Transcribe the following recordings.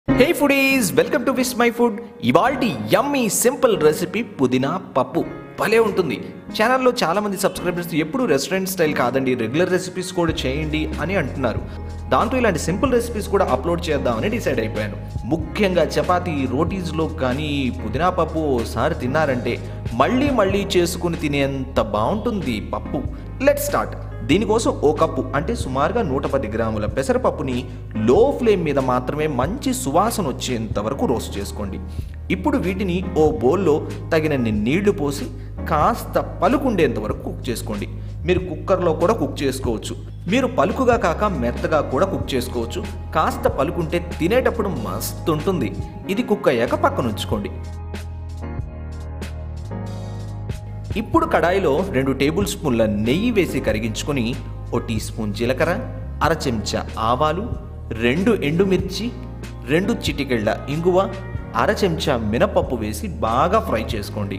hey foodies welcome to Vismai food ఇవాల్టి yummy simple recipe పుదీనా పప్పు భలే ఉంటుంది ఛానల్లో చాలా మంది సబ్స్క్రైబర్స్ ఎప్పుడు రెస్టారెంట్ స్టైల్ కాదండి రెగ్యులర్ రెసిపీస్ కూడా చేయండి అని అంటున్నారు దాంతో ఇలాంటి సింపుల్ రెసిపీస్ కూడా అప్లోడ్ చేద్దామని డిసైడ్ అయిపోయాను ముఖ్యంగా చపాతీ రోటీస్లో కానీ పుదీనా పప్పు ఓసారి తిన్నారంటే మళ్ళీ మళ్ళీ చేసుకుని తినేంత బాగుంటుంది ఈ పప్పు లెట్ స్టార్ట్ దీనికోసం ఓ కప్పు అంటే సుమారుగా నూట పది గ్రాముల పెసరపప్పుని లో ఫ్లేమ్ మీద మాత్రమే మంచి సువాసన వచ్చేంత వరకు రోస్ట్ చేసుకోండి ఇప్పుడు వీటిని ఓ బౌల్లో తగినన్ని నీళ్లు పోసి కాస్త పలుకుండేంత వరకు కుక్ చేసుకోండి మీరు కుక్కర్లో కూడా కుక్ చేసుకోవచ్చు మీరు పలుకుగా కాక మెత్తగా కూడా కుక్ చేసుకోవచ్చు కాస్త పలుకుంటే తినేటప్పుడు మస్తు ఉంటుంది ఇది కుక్ అయ్యాక పక్కన ఉంచుకోండి ఇప్పుడు కడాయిలో రెండు టేబుల్ స్పూన్ల నెయ్యి వేసి కరిగించుకొని ఓ టీ స్పూన్ జీలకర్ర అర చెంచా ఆవాలు రెండు ఎండుమిర్చి రెండు చిటికెళ్ళ ఇంగువ అర చెంచా మినపప్పు వేసి బాగా ఫ్రై చేసుకోండి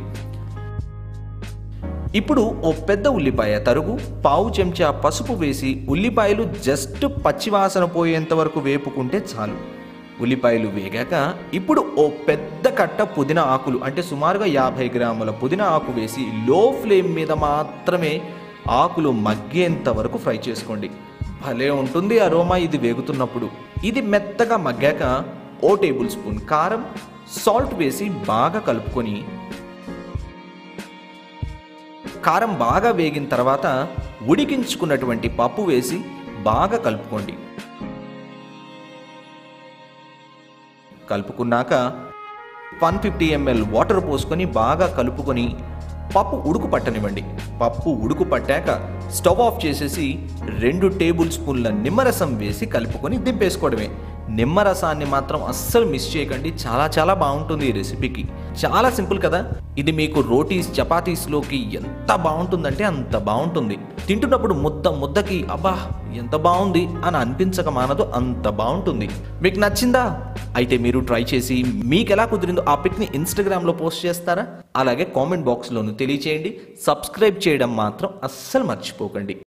ఇప్పుడు ఓ పెద్ద ఉల్లిపాయ తరుగు పావు చెంచా పసుపు వేసి ఉల్లిపాయలు జస్ట్ పచ్చివాసన పోయేంత వరకు వేపుకుంటే చాలు ఉల్లిపాయలు వేగాక ఇప్పుడు ఓ పెద్ద కట్ట పుదీనా ఆకులు అంటే సుమారుగా యాభై గ్రాముల పుదీనా ఆకు వేసి లో ఫ్లేమ్ మీద మాత్రమే ఆకులు మగ్గేంత వరకు ఫ్రై చేసుకోండి భలే ఉంటుంది అరోమా ఇది వేగుతున్నప్పుడు ఇది మెత్తగా మగ్గాక ఓ టేబుల్ స్పూన్ కారం సాల్ట్ వేసి బాగా కలుపుకొని కారం బాగా వేగిన తర్వాత ఉడికించుకున్నటువంటి పప్పు వేసి బాగా కలుపుకోండి కలుపుకున్నాక వన్ ఫిఫ్టీ ఎంఎల్ వాటర్ పోసుకొని బాగా కలుపుకొని పప్పు ఉడుకు పట్టనివ్వండి పప్పు ఉడుకు పట్టాక స్టవ్ ఆఫ్ చేసేసి రెండు టేబుల్ స్పూన్ల నిమ్మరసం వేసి కలుపుకొని దింపేసుకోవడమే నిమ్మరసాన్ని మాత్రం అస్సలు మిస్ చేయకండి చాలా చాలా బాగుంటుంది ఈ రెసిపీకి చాలా సింపుల్ కదా ఇది మీకు రోటీస్ చపాతీస్లోకి ఎంత బాగుంటుందంటే అంత బాగుంటుంది తింటున్నప్పుడు ముద్ద ముద్దకి అబ్బా ఎంత బాగుంది అని అనిపించక మానదు అంత బాగుంటుంది మీకు నచ్చిందా అయితే మీరు ట్రై చేసి మీకు ఎలా కుదిరిందో ఆ పిక్ని ఇన్స్టాగ్రామ్లో పోస్ట్ చేస్తారా అలాగే కామెంట్ బాక్స్లోను తెలియచేయండి సబ్స్క్రైబ్ చేయడం మాత్రం అస్సలు మర్చిపోకండి